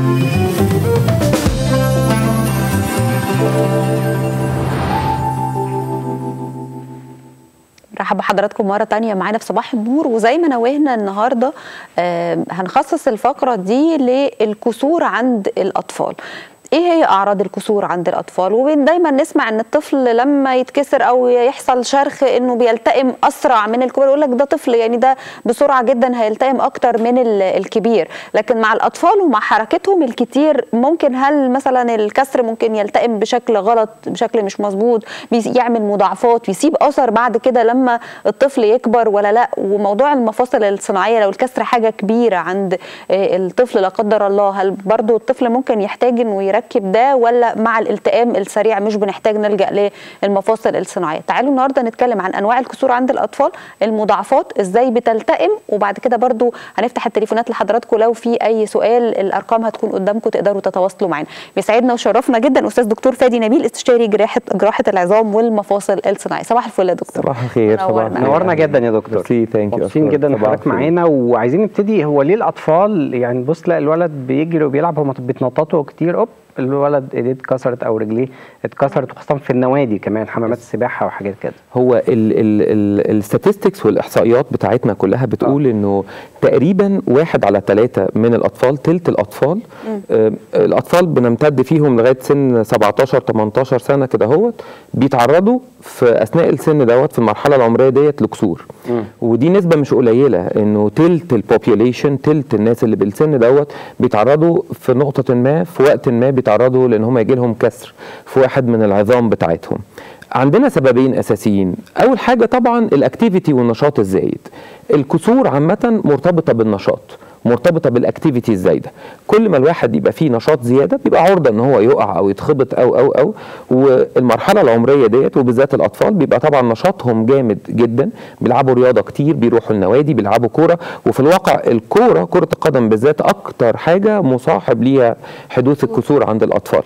مرحبا بحضراتكم مرة تانية معانا في صباح النور وزي ما نوهنا النهاردة آه، هنخصص الفقرة دي للكسور عند الأطفال ايه هي اعراض الكسور عند الاطفال ودايما نسمع ان الطفل لما يتكسر او يحصل شرخ انه بيلتئم اسرع من الكبار يقول لك ده طفل يعني ده بسرعه جدا هيلتئم اكتر من ال- الكبير لكن مع الاطفال ومع حركتهم الكتير ممكن هل مثلا الكسر ممكن يلتئم بشكل غلط بشكل مش مظبوط بيس- يعمل مضاعفات ويسيب اثر بعد كده لما الطفل يكبر ولا لا وموضوع المفاصل الصناعيه لو الكسر حاجه كبيره عند آه، الطفل لا قدر الله هل برضو الطفل ممكن يحتاج انه يركب ده ولا مع الالتئام السريع مش بنحتاج نلجا للمفاصل الصناعيه تعالوا النهارده نتكلم عن انواع الكسور عند الاطفال المضاعفات ازاي بتلتئم وبعد كده برضو هنفتح التليفونات لحضراتكم لو في اي سؤال الارقام هتكون قدامكم تقدروا تتواصلوا معنا بيسعدنا وشرفنا جدا استاذ دكتور فادي نبيل استشاري جراحه جراحه العظام والمفاصل الصناعيه صباح الفل يا دكتور صباح الخير صباح نورنا. الخير. نورنا جدا يا دكتور ميرسي ثانك يو مبسوطين جدا ان حضرتك معانا وعايزين نبتدي هو ليه الاطفال يعني بص تلاقي الولد بيجري وبيلعب هم بيتنططوا كتير اوب الولد ايديه اتكسرت او رجليه اتكسرت وخاصه في النوادي كمان حمامات السباحه وحاجات كده هو الستاتستكس والاحصائيات بتاعتنا كلها بتقول انه تقريبا واحد على ثلاثة من الاطفال تلت الاطفال آه الاطفال بنمتد فيهم لغايه سن 17 18 سنه كده اهوت بيتعرضوا في اثناء السن دوت في المرحله العمريه ديت لكسور ودي نسبه مش قليله انه تلت البوبيوليشن تلت الناس اللي بالسن دوت بيتعرضوا في نقطه ما في وقت ما بيتعرضوا لان هم يجي لهم كسر في واحد من العظام بتاعتهم عندنا سببين اساسيين اول حاجه طبعا الاكتيفيتي والنشاط الزايد الكسور عامه مرتبطه بالنشاط مرتبطه بالاكتيفيتي الزايده كل ما الواحد يبقى فيه نشاط زياده بيبقى عرضه ان هو يقع او يتخبط او او او والمرحله العمريه ديت وبالذات الاطفال بيبقى طبعا نشاطهم جامد جدا بيلعبوا رياضه كتير بيروحوا النوادي بيلعبوا كوره وفي الواقع الكوره كره القدم بالذات اكتر حاجه مصاحب ليها حدوث الكسور عند الاطفال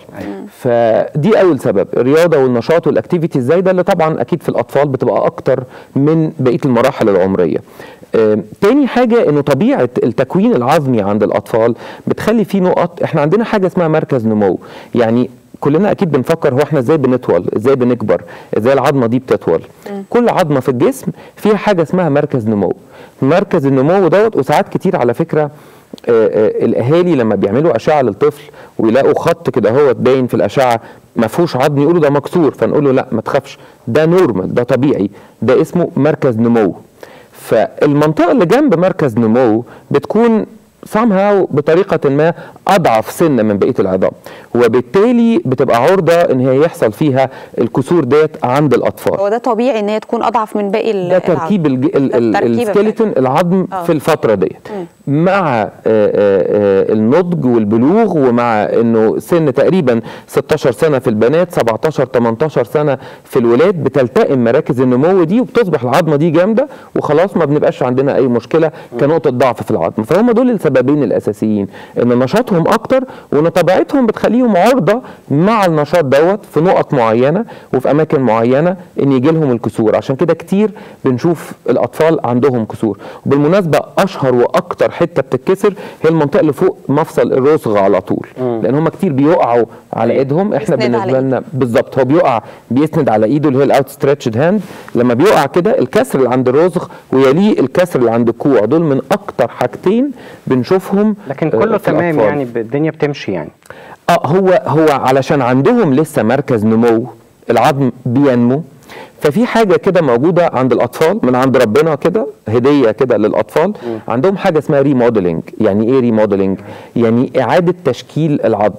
فدي اول سبب الرياضه والنشاط والاكتيفيتي الزايده اللي طبعا اكيد في الاطفال بتبقى اكتر من بقيه المراحل العمريه آم، تاني حاجة انه طبيعة التكوين العظمي عند الاطفال بتخلي فيه نقط احنا عندنا حاجة اسمها مركز نمو يعني كلنا اكيد بنفكر هو احنا ازاي بنطول ازاي بنكبر ازاي العظمه دي بتطول كل عظمه في الجسم فيها حاجه اسمها مركز نمو مركز النمو دوت وساعات كتير على فكره آه، آه، الاهالي لما بيعملوا اشعه للطفل ويلاقوا خط كده هو باين في الاشعه ما فيهوش عظم يقولوا ده مكسور فنقول له لا ما تخافش ده نورمال ده طبيعي ده اسمه مركز نمو فالمنطقه اللي جنب مركز نمو بتكون somehow بطريقة ما أضعف سنة من بقية العظام وبالتالي بتبقى عرضة إن هي يحصل فيها الكسور ديت عند الأطفال هو ده طبيعي ان هي تكون اضعف من باقي ال- ده تركيب الج... ال... ده ال... التركيبة السكيلتون العظم آه. في الفتره ديت مع آه، آه، آه، النضج والبلوغ ومع انه سن تقريبا 16 سنه في البنات 17 18 سنه في الولاد بتلتئم مراكز النمو دي وبتصبح العظمه دي جامده وخلاص ما بنبقاش عندنا اي مشكله كنقطه ضعف في العظم فهم دول السببين الاساسيين ان نشاطهم اكتر وان طبيعتهم بتخليهم عرضه مع النشاط دوت في نقط معينه وفي اماكن معينه ان يجي لهم الكسور عشان كده كتير بنشوف الاطفال عندهم كسور وبالمناسبه اشهر واكتر حته بتتكسر هي المنطقه اللي فوق مفصل الرسغ على طول لان هم كتير بيقعوا على ايدهم احنا يسند على بالنسبه لنا بالظبط هو بيقع بيسند على ايده اللي هي الاوت ستريتشد هاند لما بيقع كده الكسر اللي عند الرسغ ويليه الكسر اللي عند الكوع دول من اكتر حاجتين بنشوفهم لكن آه، كله في تمام الأطفال. يعني ب- الدنيا بتمشي يعني اه هو هو علشان عندهم لسه مركز نمو العظم بينمو ففي حاجه كده موجوده عند الاطفال من عند ربنا كده هديه كده للاطفال عندهم حاجه اسمها ريموديلنج يعني ايه ريموديلنج يعني اعاده تشكيل العظم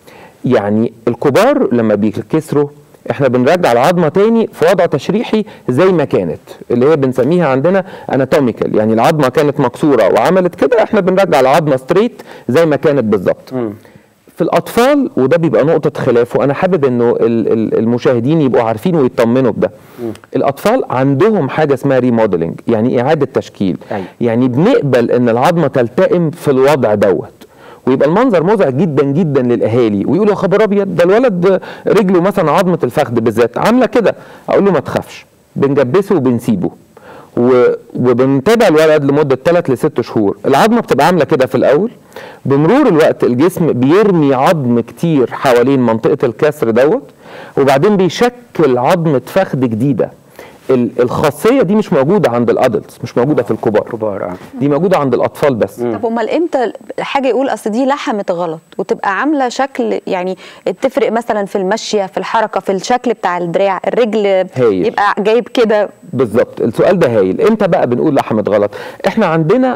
يعني الكبار لما بيكسروا احنا بنرجع العظمه تاني في وضع تشريحي زي ما كانت اللي هي بنسميها عندنا اناتوميكال يعني العظمه كانت مكسوره وعملت كده احنا بنرجع العظمه ستريت زي ما كانت بالظبط في الاطفال وده بيبقى نقطه خلاف وانا حابب انه ال- ال- المشاهدين يبقوا عارفين ويطمنوا بده الاطفال عندهم حاجه اسمها ريموديلنج يعني اعاده تشكيل أيوة. يعني بنقبل ان العظمه تلتئم في الوضع دوت ويبقى المنظر مزعج جدا جدا للاهالي ويقولوا يا خبر ابيض ده الولد رجله مثلا عظمه الفخذ بالذات عامله كده اقول له ما تخافش بنجبسه وبنسيبه و- وبنتابع الولد لمده 3 ل 6 شهور العظمه بتبقى عامله كده في الاول بمرور الوقت الجسم بيرمي عظم كتير حوالين منطقه الكسر دوت وبعدين بيشكل عظمه فخذ جديده ال- الخاصيه دي مش موجوده عند الادلتس مش موجوده في الكبار كبار اه دي موجوده عند الاطفال بس طب امال امتى حاجه يقول اصل دي لحمت غلط وتبقى عامله شكل يعني تفرق مثلا في المشيه في الحركه في الشكل بتاع الدراع الرجل هايل. يبقى جايب كده بالظبط السؤال ده هايل امتى بقى بنقول لحمت غلط احنا عندنا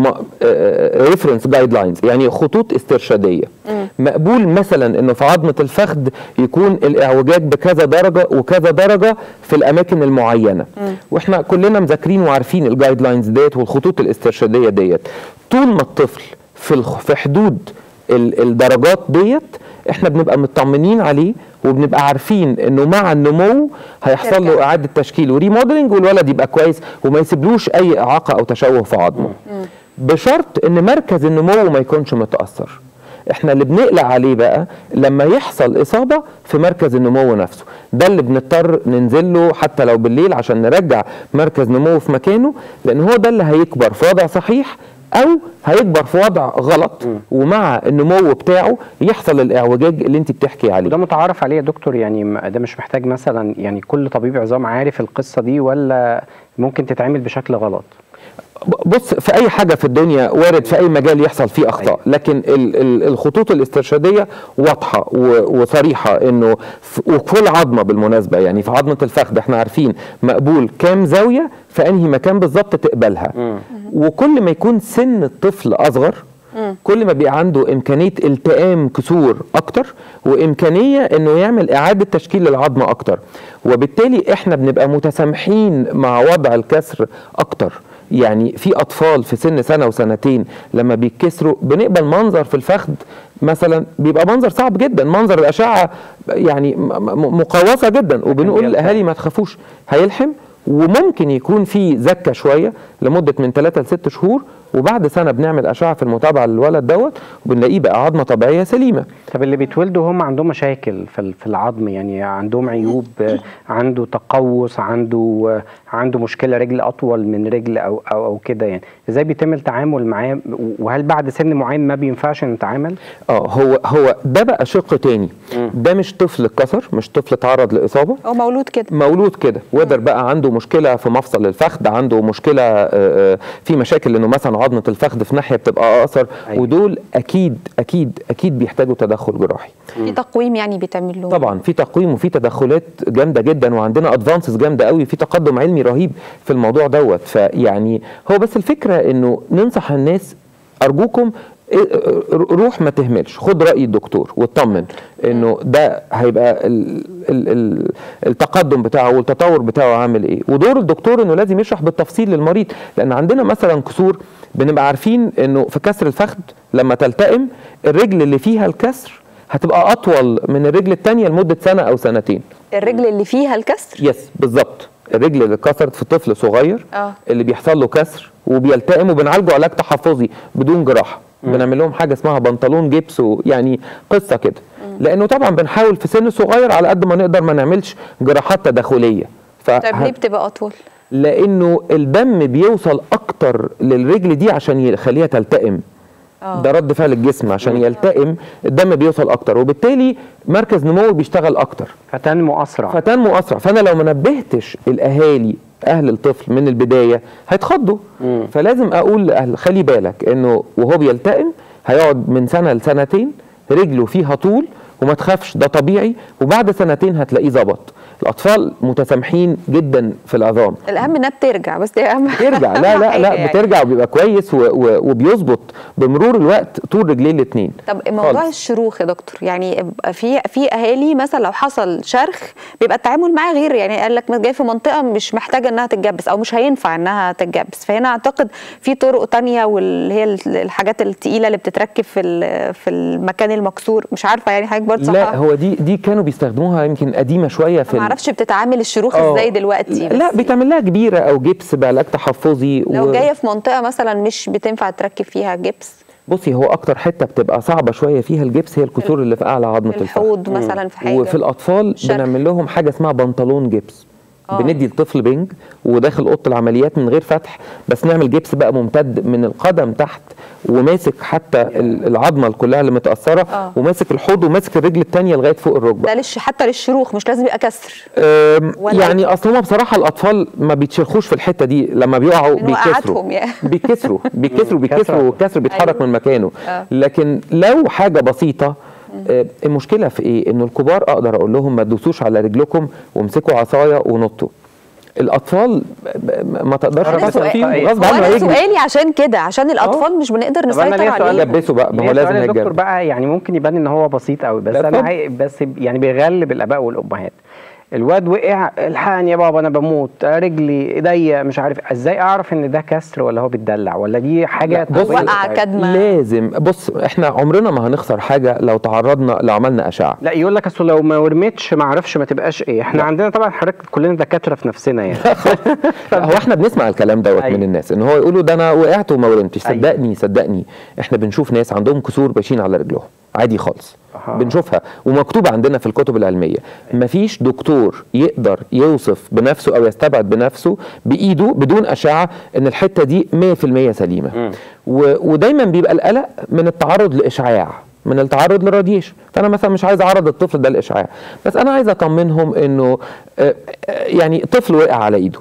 ريفرنس جايد لاينز يعني خطوط استرشاديه مقبول مثلا انه في عظمه الفخذ يكون الاعوجاج بكذا درجه وكذا درجه في الاماكن المعينه واحنا كلنا مذاكرين وعارفين الجايد لاينز ديت والخطوط الاسترشاديه ديت طول ما الطفل في الخ- في حدود ال- الدرجات ديت احنا بنبقى مطمنين عليه وبنبقى عارفين انه مع النمو هيحصل له يرجع. اعاده تشكيل وريموديلنج والولد يبقى كويس وما يسيبلوش اي اعاقه او تشوه في عظمه بشرط ان مركز النمو ما يكونش متاثر احنا اللي بنقلق عليه بقى لما يحصل اصابه في مركز النمو نفسه ده اللي بنضطر ننزل له حتى لو بالليل عشان نرجع مركز نمو في مكانه لان هو ده اللي هيكبر في وضع صحيح او هيكبر في وضع غلط ومع النمو بتاعه يحصل الاعوجاج اللي انت بتحكي عليه وده متعارف عليه يا دكتور يعني م- ده مش محتاج مثلا يعني كل طبيب عظام عارف القصه دي ولا ممكن تتعمل بشكل غلط بص في اي حاجه في الدنيا وارد في اي مجال يحصل فيه اخطاء أيوة. لكن ال ال الخطوط الاسترشاديه واضحه و- وصريحه انه ف- وفي العظمه بالمناسبه يعني في عظمه الفخذ احنا عارفين مقبول كام زاويه في انهي مكان بالظبط تقبلها وكل ما يكون سن الطفل اصغر كل ما بيبقى عنده امكانيه التئام كسور اكتر وامكانيه انه يعمل اعاده تشكيل للعظمه اكتر وبالتالي احنا بنبقى متسامحين مع وضع الكسر اكتر يعني في اطفال في سن سنه وسنتين لما بيتكسروا بنقبل منظر في الفخذ مثلا بيبقى منظر صعب جدا منظر الاشعه يعني م- م- مقوسه جدا وبنقول بيلحم. للاهالي ما تخافوش هيلحم وممكن يكون في زكه شويه لمده من 3 ل 6 شهور وبعد سنه بنعمل اشعه في المتابعه للولد دوت وبنلاقيه بقى عظمه طبيعيه سليمه طب اللي بيتولدوا هم عندهم مشاكل في ال- في العظم يعني عندهم عيوب آه، عنده تقوس عنده آه، عنده مشكله رجل اطول من رجل او او او كده يعني ازاي بيتم التعامل معاه وهل بعد سن معين ما بينفعش نتعامل اه هو هو ده بقى شق تاني ده مش طفل اتكسر مش طفل اتعرض لاصابه هو مولود كده مولود كده وذر بقى عنده مشكله في مفصل الفخذ عنده مشكله آه، آه، في مشاكل انه مثلا عظمه الفخذ في ناحيه بتبقى اقصر أيوة. ودول اكيد اكيد اكيد بيحتاجوا تدخل جراحي في تقويم يعني بيتعمل له طبعا في تقويم وفي تدخلات جامده جدا وعندنا ادفانسز جامده قوي في تقدم علمي رهيب في الموضوع دوت فيعني هو بس الفكره انه ننصح الناس ارجوكم إيه، روح ما تهملش خد راي الدكتور واطمن انه ده هيبقى ال ال ال التقدم بتاعه والتطور بتاعه عامل ايه ودور الدكتور انه لازم يشرح بالتفصيل للمريض لان عندنا مثلا كسور بنبقى عارفين انه في كسر الفخذ لما تلتئم الرجل اللي فيها الكسر هتبقى اطول من الرجل الثانيه لمده سنه او سنتين الرجل اللي فيها الكسر يس بالظبط الرجل اللي اتكسرت في طفل صغير آه. اللي بيحصل له كسر وبيلتئم وبنعالجه علاج تحفظي بدون جراحه بنعمل لهم حاجه اسمها بنطلون جبس يعني قصه كده لانه طبعا بنحاول في سن صغير على قد ما نقدر ما نعملش جراحات تداخليه ف طيب ليه بتبقى اطول لانه الدم بيوصل اكتر للرجل دي عشان يخليها تلتئم آه. ده رد فعل الجسم عشان يلتئم الدم بيوصل اكتر وبالتالي مركز نمو بيشتغل اكتر فتنمو اسرع فتنمو اسرع فانا لو ما نبهتش الاهالي اهل الطفل من البدايه هيتخضوا فلازم اقول لاهل خلي بالك انه وهو بيلتئم هيقعد من سنه لسنتين رجله فيها طول وما تخافش ده طبيعي وبعد سنتين هتلاقيه ظبط الاطفال متسامحين جدا في العظام الاهم انها بترجع بس دي اهم بترجع لا أهم لا حاجة لا يعني. بترجع وبيبقى كويس و- و- وبيظبط بمرور الوقت طول رجليه الاثنين طب موضوع الشروخ يا دكتور يعني يبقى في في اهالي مثلا لو حصل شرخ بيبقى التعامل معاه غير يعني قال لك جاي في منطقه مش محتاجه انها تتجبس او مش هينفع انها تتجبس فهنا اعتقد في طرق تانية واللي هي الحاجات التقيله اللي بتتركب في ال- في المكان المكسور مش عارفه يعني حضرتك برضه لا صح هو دي دي كانوا بيستخدموها يمكن قديمه شويه في ما ال- اعرفش بتتعامل الشروخ آه. ازاي دلوقتي لا بس بيتعمل لها كبيره او جبس بعلاج تحفظي لو جايه في منطقه مثلا مش بتنفع تركب فيها جبس بصي هو اكتر حته بتبقى صعبه شويه فيها الجبس هي الكسور اللي في اعلى عظمه الفخذ الحوض مثلا في حاجه وفي الاطفال شرخ. بنعمل لهم حاجه اسمها بنطلون جبس آه. بندي الطفل بنج وداخل اوضه العمليات من غير فتح بس نعمل جبس بقى ممتد من القدم تحت وماسك حتى ال- العظمه كلها اللي متاثره آه. وماسك الحوض وماسك الرجل الثانيه لغايه فوق الركبه ده للش حتى للشروخ مش لازم يبقى كسر أم، ولا- يعني اصل هم بصراحه الاطفال ما بيتشرخوش في الحته دي لما بيقعوا من بيكسروا وقعتهم يعني. بيكسروا بيكسروا بيكسروا كسرة. والكسر بيتحرك أيوة. من مكانه آه. لكن لو حاجه بسيطه آه، المشكله في ايه انه الكبار اقدر اقول لهم ما تدوسوش على رجلكم وامسكوا عصايه ونطوا الاطفال ب- ب- ما تقدرش أنا تأثر سؤال- فيهم هو غصب هو عنه انا هيجري سؤالي عشان كده عشان الاطفال مش بنقدر طب أنا نسيطر ليا سؤال عليهم لبسه بقى ما هو ليه لازم سؤال يا دكتور هيتجاب بقى يعني ممكن يبان ان هو بسيط قوي بس لا، انا اتفضل. عاي... بس يعني بيغلب الاباء والامهات الواد وقع الحقني يا بابا انا بموت رجلي ايديا مش عارف ازاي اعرف ان ده كسر ولا هو بيتدلع ولا دي حاجه لا، بص- طبيعية؟ وقع كدمه لازم بص احنا عمرنا ما هنخسر حاجه لو تعرضنا لو عملنا اشعه لا يقول لك اصل لو ما ورمتش ما اعرفش ما تبقاش ايه احنا عندنا طبعا حضرتك كلنا دكاتره في نفسنا يعني لا، هو احنا بنسمع الكلام دوت أيوة. من الناس ان هو يقولوا ده انا وقعت وما ورمتش أيوة. صدقني صدقني احنا بنشوف ناس عندهم كسور ماشيين على رجلهم عادي خالص أها. بنشوفها ومكتوبه عندنا في الكتب العلميه مفيش دكتور يقدر يوصف بنفسه او يستبعد بنفسه بايده بدون اشعه ان الحته دي 100% سليمه و... ودايما بيبقى القلق من التعرض لاشعاع من التعرض للراديشن فانا مثلا مش عايز اعرض الطفل ده لاشعاع بس انا عايز اطمنهم انه آه، آه، يعني طفل وقع على ايده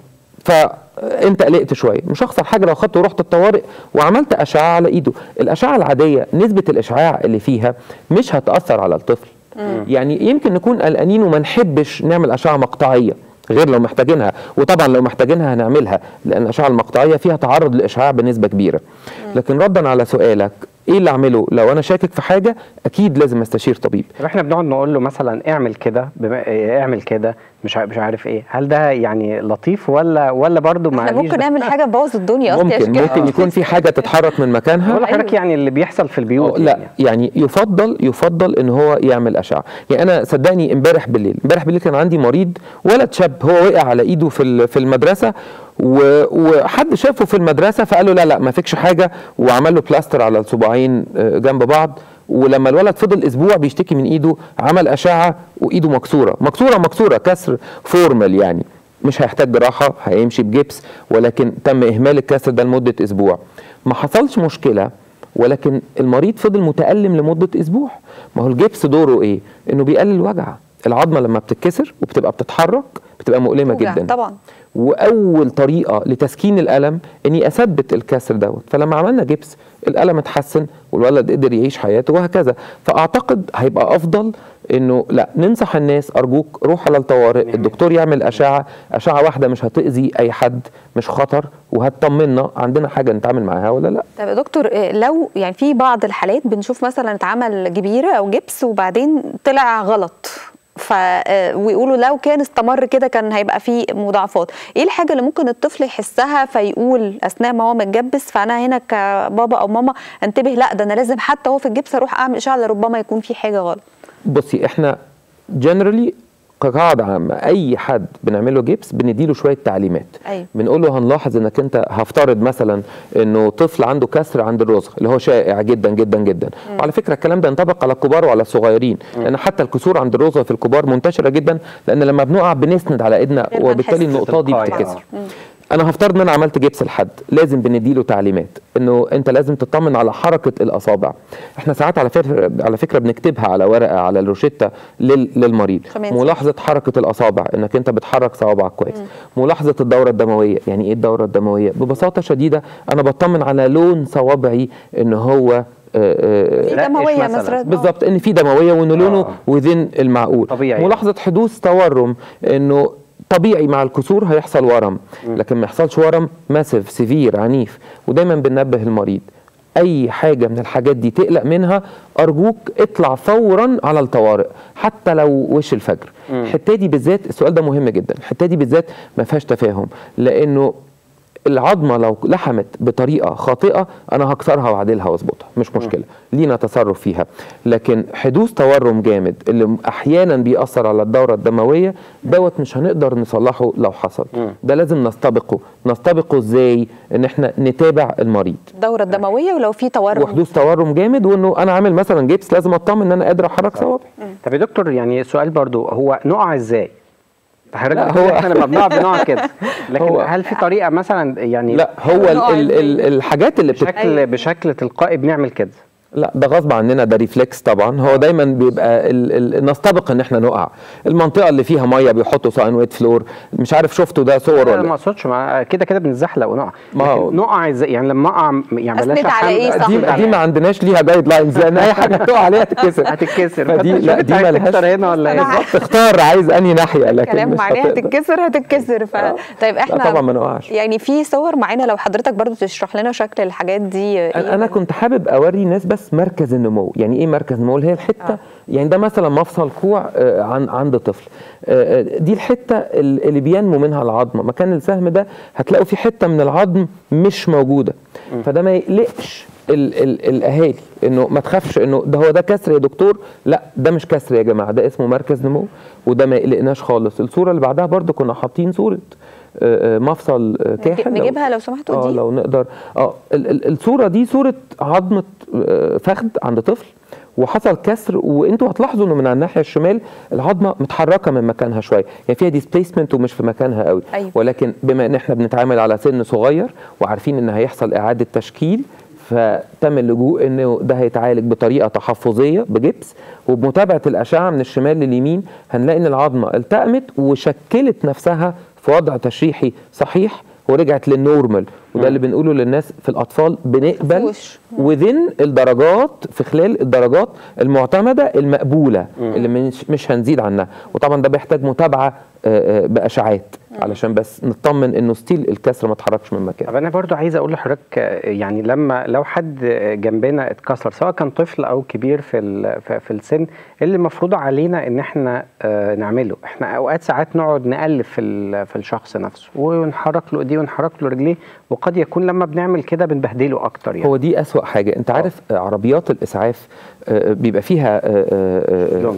فانت قلقت شويه مش هخسر حاجه لو خدته ورحت الطوارئ وعملت اشعه على ايده الاشعه العاديه نسبه الاشعاع اللي فيها مش هتاثر على الطفل يعني يمكن نكون قلقانين وما نحبش نعمل اشعه مقطعيه غير لو محتاجينها وطبعا لو محتاجينها هنعملها لان الاشعه المقطعيه فيها تعرض لاشعاع بنسبه كبيره لكن ردا على سؤالك ايه اللي اعمله لو انا شاكك في حاجه اكيد لازم استشير طبيب طب احنا بنقعد نقول له مثلا اعمل كده بما- اه، اعمل كده مش ع- مش عارف ايه هل ده يعني لطيف ولا ولا برضه ما احنا ممكن نعمل حاجه تبوظ الدنيا قصدي ممكن عشان كده. ممكن يكون في حاجه تتحرك من مكانها بقول لحضرتك يعني اللي بيحصل في البيوت أو لا يعني. يعني يفضل يفضل ان هو يعمل اشعه يعني انا صدقني امبارح بالليل امبارح بالليل كان عندي مريض ولد شاب هو وقع على ايده في ال- في المدرسه و- وحد شافه في المدرسه فقال له لا لا ما فيكش حاجه وعمل له بلاستر على الصباعين آه، جنب بعض ولما الولد فضل اسبوع بيشتكي من ايده عمل اشعه وايده مكسوره مكسوره مكسوره كسر فورمال يعني مش هيحتاج جراحه هيمشي بجبس ولكن تم اهمال الكسر ده لمده اسبوع ما حصلش مشكله ولكن المريض فضل متألم لمدة أسبوع ما هو الجبس دوره إيه؟ إنه بيقلل الوجع العظمة لما بتتكسر وبتبقى بتتحرك بتبقى مؤلمة توجع جدا طبعا واول طريقه لتسكين الالم اني اثبت الكسر دوت فلما عملنا جبس الالم اتحسن والولد قدر يعيش حياته وهكذا فاعتقد هيبقى افضل انه لا ننصح الناس ارجوك روح على الطوارئ الدكتور يعمل اشعه اشعه واحده مش هتاذي اي حد مش خطر وهتطمنا عندنا حاجه نتعامل معاها ولا لا طب يا دكتور إيه، لو يعني في بعض الحالات بنشوف مثلا اتعمل جبيره او جبس وبعدين طلع غلط ف آه، ويقولوا لو كان استمر كده كان هيبقى فيه مضاعفات ايه الحاجه اللي ممكن الطفل يحسها فيقول اثناء ما هو متجبس فانا هنا كبابا او ماما انتبه لا ده انا لازم حتى هو في الجبس اروح اعمل اشعه لربما يكون في حاجه غلط بصي احنا جنرالي كقاعده عامه اي حد بنعمل له جبس بنديله شويه تعليمات أيوة. بنقول له هنلاحظ انك انت هفترض مثلا انه طفل عنده كسر عند الرزق اللي هو شائع جدا جدا جدا وعلى فكره الكلام ده ينطبق على الكبار وعلى الصغيرين لان حتى الكسور عند الرزق في الكبار منتشره جدا لان لما بنقع بنسند على ايدنا غير ما وبالتالي نحس. النقطه دي تلقائي. بتتكسر انا هفترض ان انا عملت جبس لحد لازم بنديله تعليمات انه انت لازم تطمن على حركه الاصابع احنا ساعات على فكره على فكره بنكتبها على ورقه على الروشته لل... للمريض عشان ما ينساش. ملاحظه حركه الاصابع انك انت بتحرك صوابعك كويس ملاحظه الدوره الدمويه يعني ايه الدوره الدمويه ببساطه شديده انا بطمن على لون صوابعي ان هو آه، آه، في رقش دمويه مثلاً. مثلا بالظبط ان في دمويه وان لونه آه. وذين المعقول طبيعي. ملاحظه حدوث تورم انه طبيعي مع الكسور هيحصل ورم لكن ما يحصلش ورم ماسف سيفير عنيف ودايما بننبه المريض اي حاجه من الحاجات دي تقلق منها ارجوك اطلع فورا على الطوارئ حتى لو وش الفجر الحته دي بالذات السؤال ده مهم جدا الحته دي بالذات ما فيهاش تفاهم لانه العظمه لو لحمت بطريقه خاطئه انا هكسرها واعدلها واظبطها مش مشكله لينا تصرف فيها لكن حدوث تورم جامد اللي احيانا بيأثر على الدوره الدمويه دوت مش هنقدر نصلحه لو حصل ده لازم نستبقه نستبقه ازاي ان احنا نتابع المريض الدوره الدمويه ولو في تورم وحدوث تورم جامد وانه انا عامل مثلا جبس لازم اطمن ان انا قادر احرك صوابعي طب يا دكتور يعني سؤال برضو هو نقع ازاي حضرتك لا، بتقول هو- احنا لما بنقع بنقع كده لكن هو- هل في طريقه مثلا يعني لا هو ال نوع ال ال الحاجات اللي بتت... بشكل بشكل تلقائي بنعمل كده لا ده غصب عننا ده ريفلكس طبعا هو دايما بيبقى ال ال نستبق ان احنا نقع المنطقه اللي فيها ميه بيحطوا ساين ويت فلور مش عارف شفتوا ده صور لا، لا، ما ولا اقصدش ما- كده كده بنزحلق ونقع ما هو- لكن نقع ازاي يعني لما اقع يعني بلاش أسند على أحمل- إيه صح؟ دي صح. دي ما عندناش ليها جايد لاينز لان اي حاجه تقع عليها تتكسر هتتكسر فدي فأنت لا شوف دي أنت عايز مالهاش تكسر هنا ولا أنا ايه عارفة. تختار عايز انهي ناحيه لكن كلام مش معناها هتقدر. هتتكسر هتتكسر ف... طيب احنا لا طبعا ما نقعش يعني في صور معانا لو حضرتك برضو تشرح لنا شكل الحاجات دي إيه؟ انا أنا كنت حابب اوري الناس بس مركز النمو يعني ايه مركز النمو اللي هي الحته آه. يعني ده مثلا مفصل كوع آه، عن عند طفل آه، آه، دي الحته ال- اللي بينمو منها العظمه مكان السهم ده هتلاقوا في حته من العظم مش موجوده فده ما يقلقش ال ال الاهالي انه ما تخافش انه ده هو ده كسر يا دكتور لا ده مش كسر يا جماعه ده اسمه مركز نمو وده ما يقلقناش خالص الصوره اللي بعدها برضو كنا حاطين صوره آه، آه، مفصل آه، كاحل لو- نجيبها لو سمحتوا اه دي لو نقدر اه ال- ال- الصوره دي صوره عظمه آه، فخذ عند طفل وحصل كسر وانتوا هتلاحظوا انه من على الناحيه الشمال العظمه متحركه من مكانها شويه يعني فيها ديسبيسمنت ومش في مكانها قوي أيوة. ولكن بما ان احنا بنتعامل على سن صغير وعارفين ان هيحصل اعاده تشكيل فتم اللجوء انه ده هيتعالج بطريقه تحفظيه بجبس وبمتابعه الاشعه من الشمال لليمين هنلاقي ان العظمه التأمت وشكلت نفسها في وضع تشريحي صحيح ورجعت للنورمال وده اللي بنقوله للناس في الاطفال بنقبل مفهوش. وذن الدرجات في خلال الدرجات المعتمده المقبوله اللي مش مش هنزيد عنها وطبعا ده بيحتاج متابعه آه، آه، باشعات علشان بس نطمن انه ستيل الكسر ما اتحركش من مكانه طب انا برضو عايز اقول لحضرتك آه، يعني لما لو حد جنبنا اتكسر سواء كان طفل او كبير في ال- في في السن اللي المفروض علينا ان احنا آه، نعمله احنا اوقات ساعات نقعد نقلب في ال- في الشخص نفسه ونحرك له ايديه ونحرك له رجليه وقد يكون لما بنعمل كده بنبهدله اكتر يعني هو دي أسوأ حاجة أنت عارف آه، عربيات الإسعاف آه، بيبقى فيها لونج.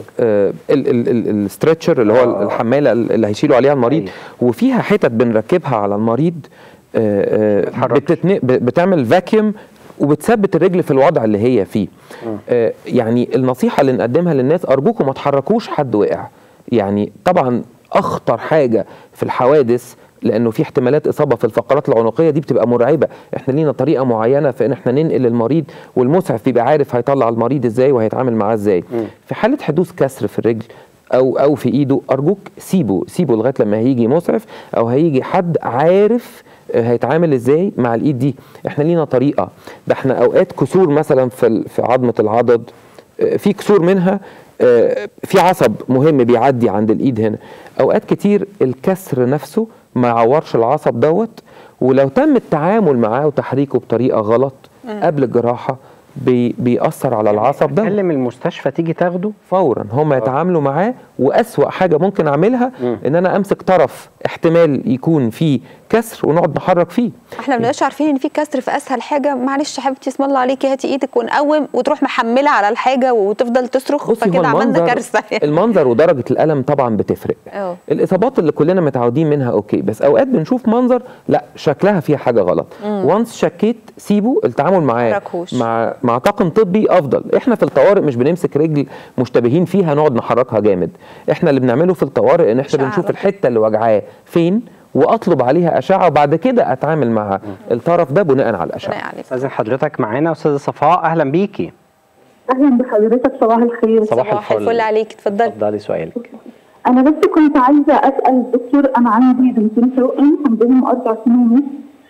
الستريتشر اللي هو آه. الحمالة اللي هيشيلوا عليها المريض أيوة. وفيها حتت بنركبها على المريض آه، آه، بتتحركش. بتتن- ب- بتعمل فاكيوم وبتثبت الرجل في الوضع اللي هي فيه آه، يعني النصيحة اللي نقدمها للناس أرجوكم ما تحركوش حد وقع يعني طبعا أخطر حاجة في الحوادث لانه في احتمالات اصابه في الفقرات العنقيه دي بتبقى مرعبه احنا لينا طريقه معينه في ان احنا ننقل المريض والمسعف بيبقى عارف هيطلع المريض ازاي وهيتعامل معاه ازاي في حاله حدوث كسر في الرجل او او في ايده ارجوك سيبه سيبه لغايه لما هيجي مسعف او هيجي حد عارف آه، هيتعامل ازاي مع الايد دي احنا لينا طريقه ده احنا اوقات كسور مثلا في ال- في عظمه العضد آه، في كسور منها آه، في عصب مهم بيعدي عند الايد هنا اوقات كتير الكسر نفسه ما يعورش العصب دوت ولو تم التعامل معاه وتحريكه بطريقه غلط قبل الجراحه بي بيأثر على العصب ده كلم المستشفى تيجي تاخده فورا هم يتعاملوا معاه واسوا حاجه ممكن اعملها ان انا امسك طرف احتمال يكون فيه كسر ونقعد نحرك فيه احنا ما بنبقاش عارفين ان في كسر في اسهل حاجه معلش يا حبيبتي اسم الله عليكي هاتي ايدك ونقوم وتروح محمله على الحاجه وتفضل تصرخ بصي هو فكده عملنا المنظر كارثه المنظر ودرجه الالم طبعا بتفرق اه. الاصابات اللي كلنا متعودين منها اوكي بس اوقات بنشوف منظر لا شكلها فيها حاجه غلط وانس شكيت سيبه التعامل معاه تحركهوش. مع مع طاقم طبي افضل احنا في الطوارئ مش بنمسك رجل مشتبهين فيها نقعد نحركها جامد احنا اللي بنعمله في الطوارئ ان احنا أشعة بنشوف على الحته اللي وجعاه فين واطلب عليها اشعه وبعد كده اتعامل مع الطرف ده بناء على الاشعه ربنا يعليك. استاذن حضرتك معانا استاذه صفاء اهلا بيكي اهلا بحضرتك صباح الخير صباح صباح الفل. الفل عليك اتفضلي اتفضلي سؤالك انا بس كنت عايزه اسال الدكتور انا عندي بنتين توأم عندهم اربع سنين ونص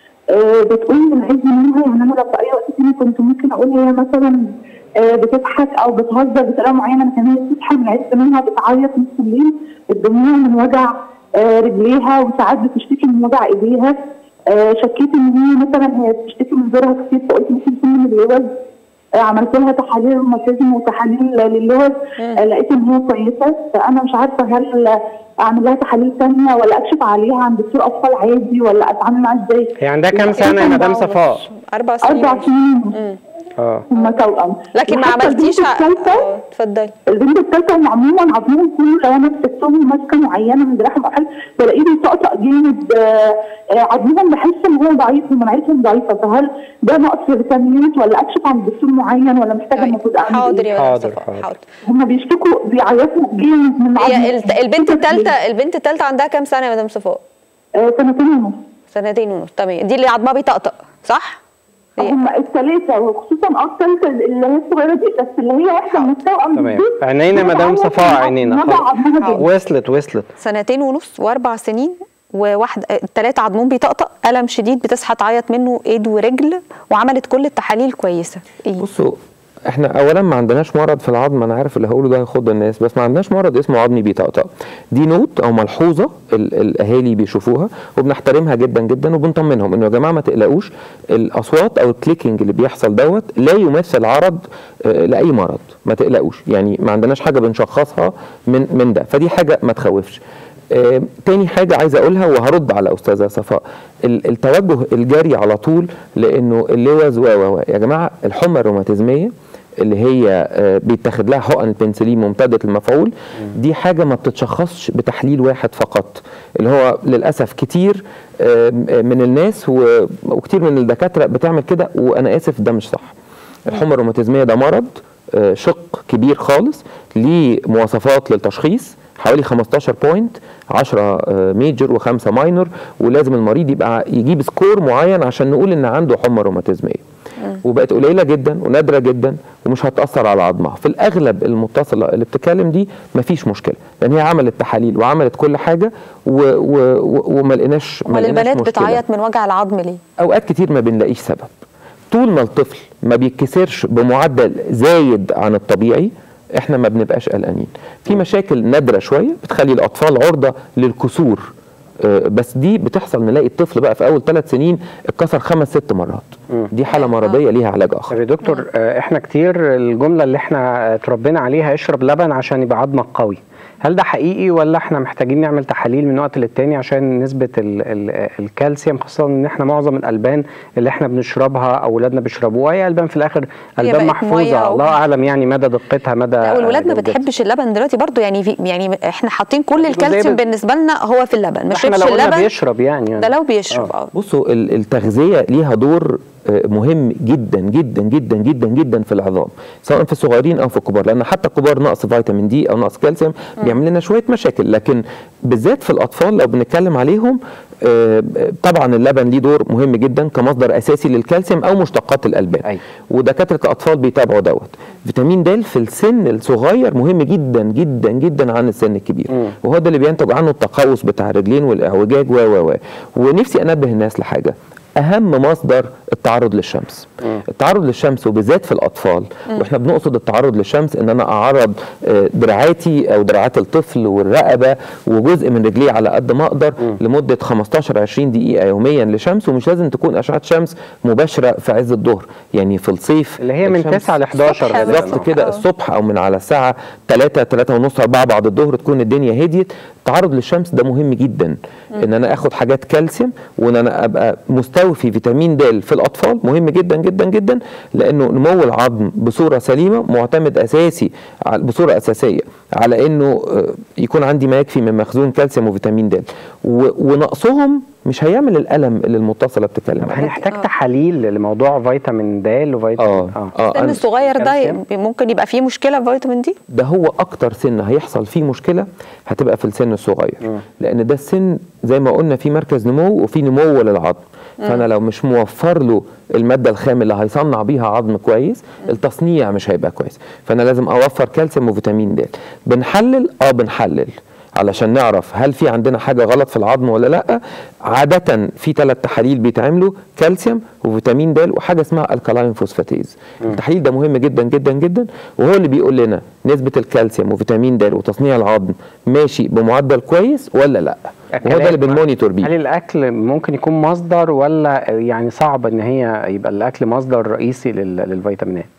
آه بتقول من عز منها يعني انا لو في اي وقت تاني كنت ممكن اقول هي مثلا آه بتضحك او بتهزر بطريقه معينه لكن هي بتصحى من عز منها بتعيط نص الليل الدموع من وجع آه رجليها وساعات بتشتكي من وجع ايديها آه شكيت ان هي مثلا هي بتشتكي من زورها كتير فقلت ممكن يكون من اللوز آه، عملت لها تحاليل روماتيزم وتحاليل للوز آه، لقيت ان هي كويسه فانا مش عارفه هل اعمل لها تحاليل ثانيه ولا اكشف عليها عند دكتور اطفال عادي ولا اتعامل معاها ازاي؟ هي عندها كام سنه يا مدام صفاء اربع سنين اربع سنين ونص. اه هم توأم لكن ما وحتى عملتيش البنت الثالثه اه اتفضلي البنت الثالثه هم عموما عظمهم كله لو انا مسكتهم ماسكه معينه من دراعهم او حاجه بلاقيه بيطقطق جامد آه، آه، عظمهم بحس ان هو ضعيف ومناعتهم ضعيفه فهل ده نقص فيتامينات ولا اكشف عن دكتور معين ولا محتاجه المفروض اعمل حاضر إيه؟ يا مدام حاضر، صفاء حاضر. حاضر هم بيشتكوا بيعيطوا جامد من هي عظمهم. الت- البنت الثالثه البنت الثالثه عندها كام سنه يا مدام صفاء آه، سنتين ونص سنتين ونص تمام دي اللي عظمها بيطقطق صح هي- هم الثلاثه وخصوصا اه الثالثه اللي هي الصغيره دي بس اللي هي واحده من التوأم تمام بالذات، عينينا هي مدام بتعيط صفاء من عينينا وجع خلاص. عظمها جدا. وصلت وصلت سنتين ونص واربع سنين وواحد الثلاثه عضمهم بيطقطق الم شديد بتصحى تعيط منه ايد ورجل وعملت كل التحاليل كويسه ايه بصوا احنا اولا ما عندناش مرض في العظم انا عارف اللي هقوله ده هيخض الناس بس ما عندناش مرض اسمه عظمي بيطقطق دي نوت او ملحوظه ال- الاهالي بيشوفوها وبنحترمها جدا جدا وبنطمنهم انه يا جماعه ما تقلقوش الاصوات او الكليكنج اللي بيحصل دوت لا يمثل عرض آه، لاي مرض ما تقلقوش يعني ما عندناش حاجه بنشخصها من من ده فدي حاجه ما تخوفش آه، تاني حاجة عايز أقولها وهرد على أستاذة صفاء ال- التوجه الجري على طول لأنه اللوز و و و يا جماعة الحمى الروماتيزمية اللي هي آه، بيتاخد لها حقن البنسلين ممتدة المفعول دي حاجة ما بتتشخصش بتحليل واحد فقط اللي هو للأسف كتير آه، من الناس و- وكتير من الدكاترة بتعمل كده وأنا آسف ده مش صح الحمى الروماتيزمية ده مرض آه، شق كبير خالص ليه مواصفات للتشخيص حوالي 15 بوينت 10 ميجر وخمسه ماينور ولازم المريض يبقى يجيب سكور معين عشان نقول ان عنده حمى روماتيزميه وبقت قليله جدا ونادره جدا ومش هتاثر على عظمها في الاغلب المتصله اللي بتتكلم دي مفيش مشكله لان هي عملت تحاليل وعملت كل حاجه و و و وما لقيناش ما امال لقيناش البنات مشكلة. بتعيط من وجع العظم ليه اوقات كتير ما بنلاقيش سبب طول ما الطفل ما بيتكسرش بمعدل زايد عن الطبيعي احنا ما بنبقاش قلقانين في مشاكل نادره شويه بتخلي الاطفال عرضه للكسور آه، بس دي بتحصل نلاقي الطفل بقى في اول ثلاث سنين اتكسر خمس ست مرات دي حاله مرضيه ليها علاج اخر طب يا دكتور آه، احنا كتير الجمله اللي احنا آه، اتربينا عليها اشرب لبن عشان يبقى عظمك قوي هل ده حقيقي ولا احنا محتاجين نعمل تحاليل من وقت للتاني عشان نسبه ال ال الكالسيوم خاصه ان احنا معظم الالبان اللي احنا بنشربها اولادنا بيشربوها هي البان في الاخر هي البان بقت مية محفوظه و- الله اعلم يعني مدى دقتها مدى لا والولاد ما جودتها. بتحبش اللبن دلوقتي برضو يعني في يعني احنا حاطين كل زي الكالسيوم بت- بالنسبه لنا هو في اللبن ما احنا شربش لو قلنا اللبن بيشرب يعني ده لو بيشرب اه بصوا ال- التغذيه ليها دور آه، مهم جدا جدا جدا جدا جدا في العظام سواء في الصغيرين او في الكبار لان حتى الكبار نقص فيتامين دي او نقص كالسيوم بيعمل لنا شويه مشاكل لكن بالذات في الاطفال لو بنتكلم عليهم آه، طبعا اللبن ليه دور مهم جدا كمصدر اساسي للكالسيوم او مشتقات الالبان أيوة. ودكاتره الاطفال بيتابعوا دوت فيتامين د في السن الصغير مهم جدا جدا جدا عن السن الكبير وهو ده اللي بينتج عنه التقوس بتاع الرجلين والاعوجاج و و و ونفسي انبه الناس لحاجه اهم مصدر التعرض للشمس التعرض للشمس وبالذات في الاطفال واحنا بنقصد التعرض للشمس ان انا اعرض آه، دراعاتي او دراعات الطفل والرقبه وجزء من رجليه على قد ما اقدر لمده 15 20 دقيقه يوميا لشمس ومش لازم تكون اشعه شمس مباشره في عز الظهر يعني في الصيف اللي هي من الشمس 9 ل 11 الصبح غالباً. بالظبط كده آه. الصبح او من على الساعه 3 3 ونص 4 بعد الظهر تكون الدنيا هديت التعرض للشمس ده مهم جدا ان انا اخد حاجات كالسيوم وان انا ابقى مستوفي فيتامين د في الاطفال مهم جدا جدا جدا لانه نمو العظم بصوره سليمه معتمد اساسي على- بصوره اساسيه على انه آه، يكون عندي ما يكفي من مخزون كالسيوم وفيتامين د و- ونقصهم مش هيعمل الالم اللي المتصله بتتكلم طب عنه هنحتاج تحاليل لموضوع فيتامين د وفيتامين اه اه السن أنا- الصغير ده كالسيوم. ممكن يبقى فيه مشكله في فيتامين دي ده هو اكتر سن هيحصل فيه مشكله هتبقى في السن الصغير لان ده السن زي ما قلنا في مركز نمو وفي نمو للعظم فانا لو مش موفر له الماده الخام اللي هيصنع بيها عظم كويس التصنيع مش هيبقى كويس فانا لازم اوفر كالسيوم وفيتامين د بنحلل اه بنحلل علشان نعرف هل في عندنا حاجه غلط في العظم ولا لا عاده في ثلاث تحاليل بيتعملوا كالسيوم وفيتامين د وحاجه اسمها الكالاين فوسفاتيز التحليل ده مهم جدا جدا جدا وهو اللي بيقول لنا نسبه الكالسيوم وفيتامين د وتصنيع العظم ماشي بمعدل كويس ولا لا وهو ده اللي بنمونيتور هل بيه الاكل ممكن يكون مصدر ولا يعني صعب ان هي يبقى الاكل مصدر رئيسي لل- للفيتامينات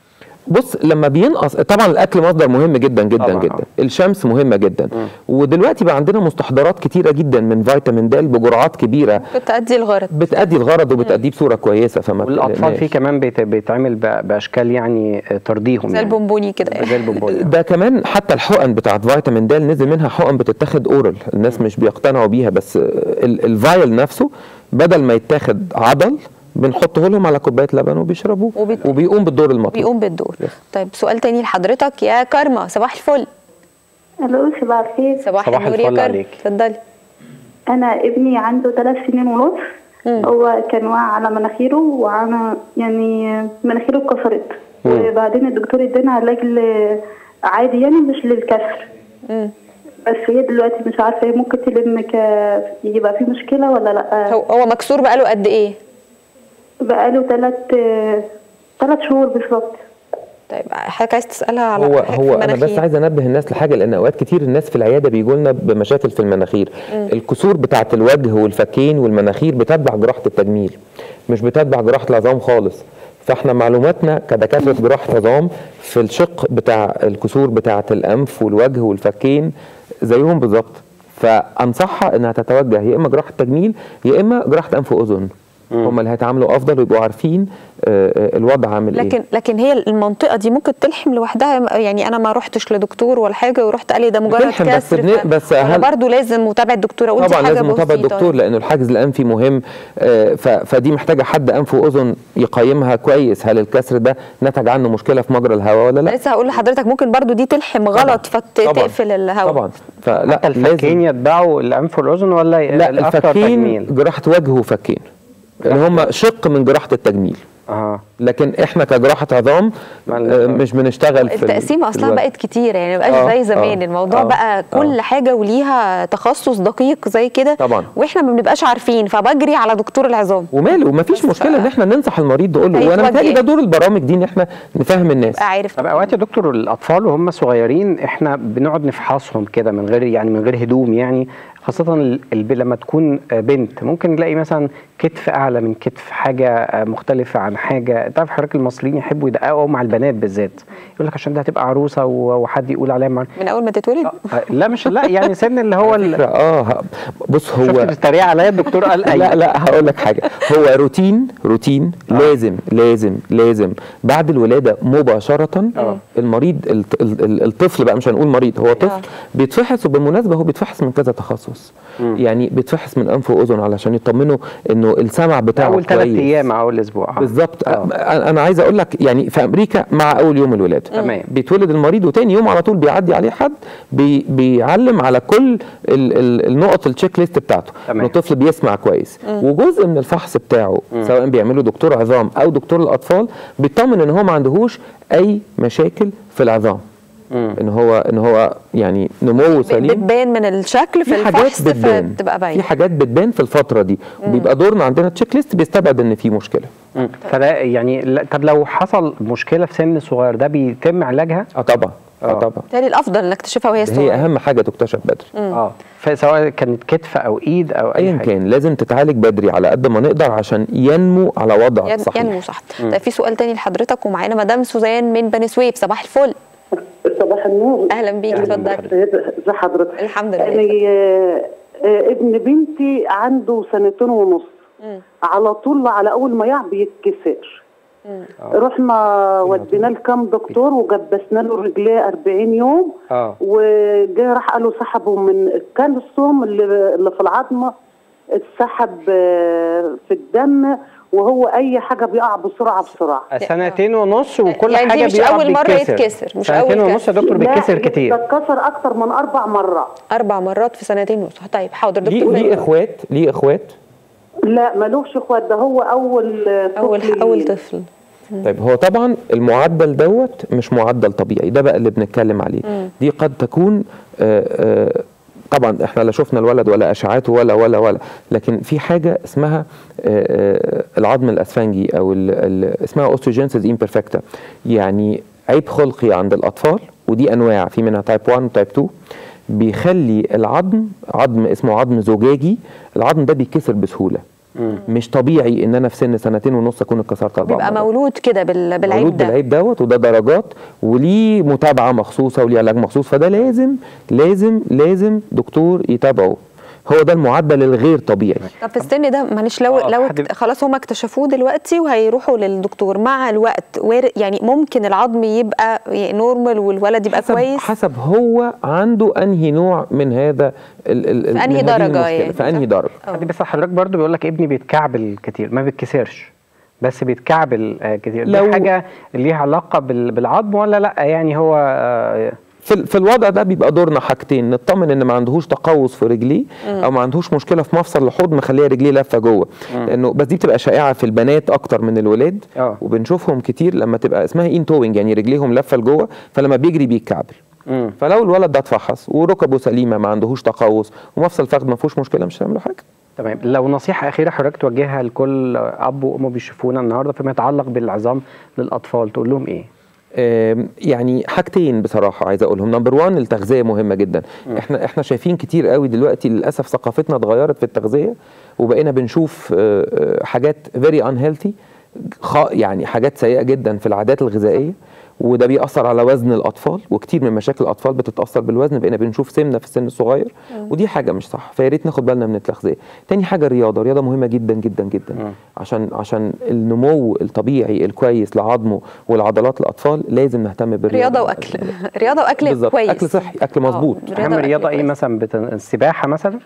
بص لما بينقص طبعا الاكل مصدر مهم جدا جدا طبعاً، جدا آه. الشمس مهمه جدا ودلوقتي بقى عندنا مستحضرات كتيره جدا من فيتامين د بجرعات كبيره بتأدي الغرض بتأدي الغرض وبتأديه بصوره كويسه فما والاطفال بتقلقناش. فيه كمان بيت- بيتعمل ب- باشكال يعني آه، ترضيهم زي يعني. البونبوني كده زي البونبوني ده كمان حتى الحقن بتاعت فيتامين د نزل منها حقن بتتاخد اورال الناس مش بيقتنعوا بيها بس ال- الفايل نفسه بدل ما يتاخد عضل بنحطه لهم على كوبايه لبن وبيشربوه وبت- وبيقوم بالدور المطلوب بيقوم بالدور Yes. طيب سؤال تاني لحضرتك يا كارما صباح الفل الو صباح الخير صباح, صباح النور يا الفل كارما عليك. اتفضلي انا ابني عنده ثلاث سنين ونص هو كان واقع على مناخيره وعلى يعني مناخيره اتكسرت وبعدين الدكتور ادانا علاج ل- عادي يعني مش للكسر مم. بس هي دلوقتي مش عارفه هي ممكن تلم ك يبقى في مشكله ولا لا هو هو مكسور بقاله قد ايه بقاله ثلاث ثلاث شهور بالظبط طيب حضرتك عايز تسالها على هو حاجة في هو انا بس المناخير. عايز انبه الناس لحاجه لان اوقات كتير الناس في العياده بيجوا لنا بمشاكل في المناخير الكسور بتاعه الوجه والفكين والمناخير بتتبع جراحه التجميل مش بتتبع جراحه العظام خالص فاحنا معلوماتنا كدكاتره جراحه عظام في الشق بتاع الكسور بتاعه الانف والوجه والفكين زيهم بالظبط فانصحها انها تتوجه يا اما جراحه تجميل يا اما جراحه انف واذن هم اللي هيتعاملوا افضل ويبقوا عارفين آه، آه، الوضع عامل ايه لكن لكن هي المنطقه دي ممكن تلحم لوحدها يعني انا ما رحتش لدكتور ولا حاجه ورحت قال لي ده مجرد بتلحم بس كسر بن- ف- بس ولا هل- برضه لازم متابعه دكتور اقول دي طبعا حاجه لازم متابعه بسيطة الدكتور لانه الحاجز الانفي مهم آه، ف- فدي محتاجه حد انف واذن يقيمها كويس هل الكسر ده نتج عنه مشكله في مجرى الهواء ولا لا لسه هقول لحضرتك ممكن برضو دي تلحم غلط طبعاً. فتقفل الهواء طبعا فلا حتى الفكين يتبعوا الانف والاذن ولا لا الأكتر الفكين تجميل؟ جراحه وجه وفكين اللي هم شق من جراحه التجميل اه لكن احنا كجراحه عظام مع آه، ال- مش بنشتغل في ال- التقسيمه اصلا الوجه. بقت كتير يعني مبقاش آه، زي زمان آه، الموضوع آه، بقى كل آه. حاجه وليها تخصص دقيق زي كده طبعاً. واحنا ما بنبقاش عارفين فبجري على دكتور العظام وماله ومفيش مشكله ان احنا ننصح المريض نقول له وانا هيتوجه. متهيألي ده دور البرامج دي ان احنا نفهم الناس يبقى عارف طب اوقات يا دكتور الاطفال وهم صغيرين احنا بنقعد نفحصهم كده من غير يعني من غير هدوم يعني خاصة ال- الب... لما تكون آه، بنت ممكن نلاقي مثلا كتف اعلى من كتف حاجة آه، مختلفة عن حاجة تعرف حضرتك المصريين يحبوا يدققوا مع البنات بالذات يقول لك عشان ده هتبقى عروسة و- وحد يقول عليها مع... من اول ما تتولد آه، لا مش لا يعني سن اللي هو ال... اه ه- بص هو شفت بتتريق عليا الدكتور قال لا أيوة. لا هقول لك حاجه هو روتين روتين لازم لازم لازم بعد الولاده مباشره المريض الط- ال- ال- الطفل بقى مش هنقول مريض هو طفل بيتفحص وبالمناسبه هو بيتفحص من كذا تخصص يعني بيتفحص من انف واذن علشان يطمنوا انه السمع بتاعه اول ثلاث كويس. ايام او اول اسبوع آه. بالظبط آه. أ- انا عايز اقول لك يعني في امريكا مع اول يوم الولاده تمام. بيتولد المريض وتاني يوم على طول بيعدي عليه حد بي بيعلم على كل ال ال النقط التشيك ليست بتاعته تمام. انه الطفل بيسمع كويس وجزء من الفحص بتاعه سواء بيعمله دكتور عظام او دكتور الاطفال بيطمن ان هو ما عندهوش اي مشاكل في العظام ان هو ان هو يعني نموه سليم بتبان من الشكل في في حاجات الفحص بتبان فتبقى في باينه حاجات بتبان في الفتره دي وبيبقى دورنا عندنا تشيك ليست بيستبعد ان في مشكله مم. فده يعني لا- طب لو حصل مشكله في سن صغير ده بيتم علاجها اه طبعا اه آه. طبعا بالتالي الافضل انك تكتشفها وهي هي صغيره اهم حاجه تكتشف بدري اه فسواء كانت كتف او ايد او اي ايا حاجه كان لازم تتعالج بدري على قد ما نقدر عشان ينمو على وضع ين- صحيح ينمو صح طيب في سؤال تاني لحضرتك ومعانا مدام سوزان من بني سويف صباح الفل صباح النور اهلا بيكي اتفضلي ازي حضرتك الحمد لله. انا آه، آه، ابن بنتي عنده سنتين ونص على طول على اول ما يعب بيتكسر رحنا ودينا لكام دكتور وجبسنا له رجليه 40 يوم اه وجه راح قالوا سحبوا من الكالسيوم اللي اللي في العظمه اتسحب آه، في الدم وهو اي حاجه بيقع بسرعه بسرعه سنتين ونص وكل يعني دي حاجه مش بيقع أول مرة بيتكسر. يتكسر، مش سنتين أول ونص يا كسر. دكتور لا، بيتكسر ده كتير اتكسر اكتر من اربع مرات اربع مرات في سنتين ونص طيب حاضر ليه دكتور ليه اخوات ليه اخوات لا ملوش اخوات ده هو اول اول طفل اول ليه. طفل طيب هو طبعا المعدل دوت مش معدل طبيعي ده بقى اللي بنتكلم عليه دي قد تكون آه، آه، طبعا احنا لا شفنا الولد ولا اشعاعاته ولا ولا ولا لكن في حاجه اسمها آه، آه، العظم الاسفنجي او ال- ال- اسمها اوستوجينسيس امبرفكتا يعني عيب خلقي عند الاطفال ودي انواع في منها تايب 1 وتايب 2 بيخلي العظم عظم اسمه عظم زجاجي العظم ده بيتكسر بسهوله مش طبيعي ان انا في سن سنتين ونص اكون اتكسرت اربع بيبقى مرات. مولود كده بال- بالعيب مولود ده بالعيب دوت وده درجات وليه متابعه مخصوصه وليه علاج مخصوص فده لازم لازم لازم دكتور يتابعه هو ده المعدل الغير طبيعي طب في السن ده معلش لو آه، لو حد- اكت- خلاص هم اكتشفوه دلوقتي وهيروحوا للدكتور مع الوقت وارد يعني ممكن العظم يبقى نورمال والولد يبقى حسب كويس حسب هو عنده انهي نوع من هذا ال ال في أنهي من هذه درجة المشكلة، يعني، في انهي صح؟ درجه أه. حد بس حضرتك برضو بيقول لك ابني بيتكعبل كتير ما بيتكسرش بس بيتكعبل آه، كتير لو- دي حاجه ليها علاقه بال- بالعظم ولا لا يعني هو آه، في ال- في الوضع ده بيبقى دورنا حاجتين نطمن ان ما عندهوش تقوس في رجليه او ما عندهوش مشكله في مفصل الحوض مخليه رجليه لافه جوه لانه بس دي بتبقى شائعه في البنات اكتر من الولاد آه. وبنشوفهم كتير لما تبقى اسمها ان توينج يعني رجليهم لافه لجوه فلما بيجري بيتكعبل مم. فلو الولد ده اتفحص وركبه سليمه ما عندهوش تقوس ومفصل الفخذ ما فيهوش مشكله مش هنعمل له حاجه تمام لو نصيحه اخيره حضرتك توجهها لكل اب وام بيشوفونا النهارده فيما يتعلق بالعظام للاطفال تقول لهم ايه؟ آم، يعني حاجتين بصراحه عايز اقولهم نمبر 1 التغذيه مهمه جدا احنا احنا شايفين كتير قوي دلوقتي للاسف ثقافتنا اتغيرت في التغذيه وبقينا بنشوف آه، آه، حاجات فيري ان هيلثي يعني حاجات سيئه جدا في العادات الغذائيه وده بيأثر على وزن الأطفال وكتير من مشاكل الأطفال بتتأثر بالوزن بقينا بنشوف سمنة في السن الصغير ودي حاجة مش صح فيا ريت ناخد بالنا من التغذية تاني حاجة الرياضة الرياضة مهمة جدا جدا جدا عشان عشان النمو الطبيعي الكويس لعظمه والعضلات الأطفال لازم نهتم بالرياضة رياضه واكل رياضه واكل بالظبط كويس أكل صحي أكل آه، مظبوط اهم وأكل رياضه ايه كويس. مثلا بت... السباحه مثلا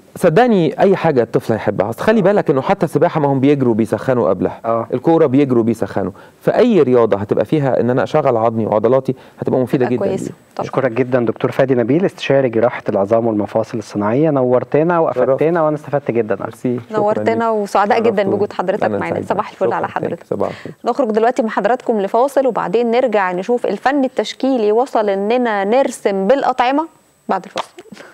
صدقني اي حاجه الطفل هيحبها اصل خلي بالك انه حتى السباحه ما هم بيجروا بيسخنوا قبلها آه. الكوره بيجروا بيسخنوا فاي رياضه هتبقى فيها ان انا اشغل عظمي وعضلاتي هتبقى مفيده تبقى جدا كويسه ليهم. طبعا اشكرك جدا دكتور فادي نبيل استشاري جراحه العظام والمفاصل الصناعيه نورتنا وافدتنا وانا استفدت جدا ميرسي شكراً نورتنا ليك. وسعداء جدا شرفتوني. بوجود حضرتك أنا معانا سعيد. صباح الفل على شكراً. حضرتك صباح الخير نخرج دلوقتي مع حضراتكم لفاصل وبعدين نرجع نشوف الفن التشكيلي وصل اننا نرسم بالاطعمه بعد الفاصل